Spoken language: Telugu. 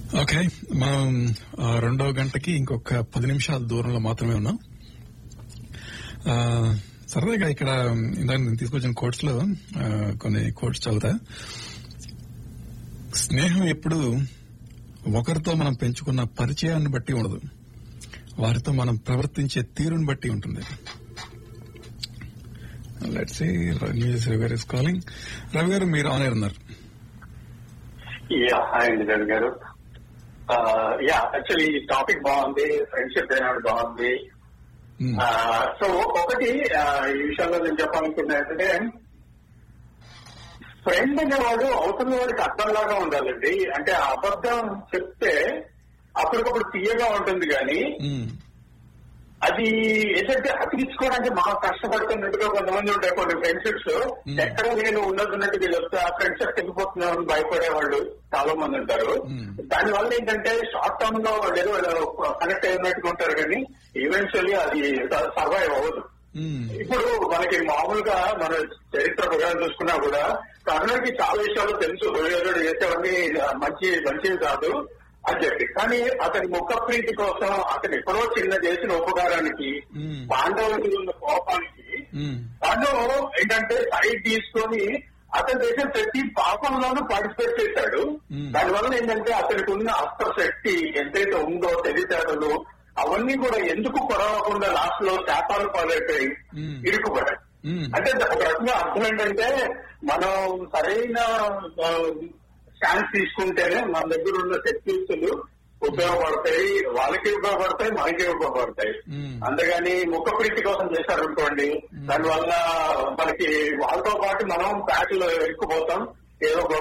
ఓకే మనం ఆ, రెండో గంటకి ఇంకొక పది నిమిషాల దూరంలో మాత్రమే ఉన్నాం ఆ, సరదాగా ఇక్కడ ఇందాక నేను తీసుకొచ్చిన కోట్స్ లో ఆ, కొన్ని కోట్స్ చదువుతా స్నేహం ఎప్పుడు ఒకరితో మనం పెంచుకున్న పరిచయాన్ని బట్టి ఉండదు వారితో మనం ప్రవర్తించే తీరుని బట్టి ఉంటుంది లెట్స్ న్యూస్ రవి గారు ఇస్ కాలింగ్ రవి గారు మీరు ఆన్ ఎయిర్ ఉన్నారు యా హాయ్ అండి రవి గారు యా యాక్చువల్లీ ఈ టాపిక్ బాగుంది ఫ్రెండ్షిప్ అనేది బాగుంది Hmm. సో ఒకటి ఆ, ఈ విషయంలో నేను చెప్పాలనుకున్నా ఏంటంటే ఫ్రెండ్ అనేవాడు అవతల వాడికి అర్థంలాగా ఉండాలండి అంటే ఆ అబద్ధం చెప్తే అప్పటికప్పుడు తీయగా ఉంటుంది కానీ Hmm. అది ఏంటంటే అతికించుకోవడానికి బాగా కష్టపడుతున్నట్టుగా కొంతమంది ఉంటాయి కొన్ని ఫ్రెండ్షిప్స్ ఎక్కడ నేను ఉండదున్నట్టుగా చెప్తే ఆ ఫ్రెండ్షిప్ తెగిపోతున్నామని భయపడే వాళ్ళు చాలా మంది ఉంటారు Hmm. దాని వల్ల ఏంటంటే షార్ట్ టర్మ్ లో వాళ్ళు ఏదో కనెక్ట్ అయినట్టుగా ఉంటారు కానీ ఈవెన్చువల్లీ అది సర్వైవ్ అవ్వదు Hmm. ఇప్పుడు మనకి మామూలుగా మన చరిత్ర ప్రకారం చూసుకున్నా కూడా కర్ణుడికి చాలా విషయాలు తెలుసు దుర్యోధనుడు చేసేవన్నీ మంచి మంచివి కాదు అని చెప్పి కానీ అతని ముఖ ప్రీతి కోసం అతను ఎప్పుడో చిన్న చేసిన ఉపకారానికి Hmm. పాండవులకి ఉన్న కోపానికి Hmm. తను ఏంటంటే సైడ్ తీసుకొని అతను చేసిన ప్రతి పాపంలోనూ పార్టిసిపేట్ చేశాడు Hmm. దానివల్ల ఏంటంటే అతనికి ఉన్న అస్త్రశక్తి ఎంతైతే ఉందో తెలివితేటలు అవన్నీ కూడా ఎందుకు కొరవకుండా లాస్ట్ లో శాపాలు పాలైపోయి Hmm. ఇరుకుపడాయి Hmm. అంటే ఒక రకంగా అర్థం ఏంటంటే మనం సరైన ఛాన్స్ తీసుకుంటేనే మన దగ్గర ఉన్న శక్తిస్తులు ఉపయోగపడతాయి వాళ్ళకి ఉపయోగపడతాయి మనకి ఉపయోగపడతాయి Hmm. అంతేగాని ముఖ ప్రీతి కోసం చేశారనుకోండి దానివల్ల మనకి వాళ్ళతో పాటు మనం ప్యాక్లో ఎక్కుపోతాం ఏదో ఒక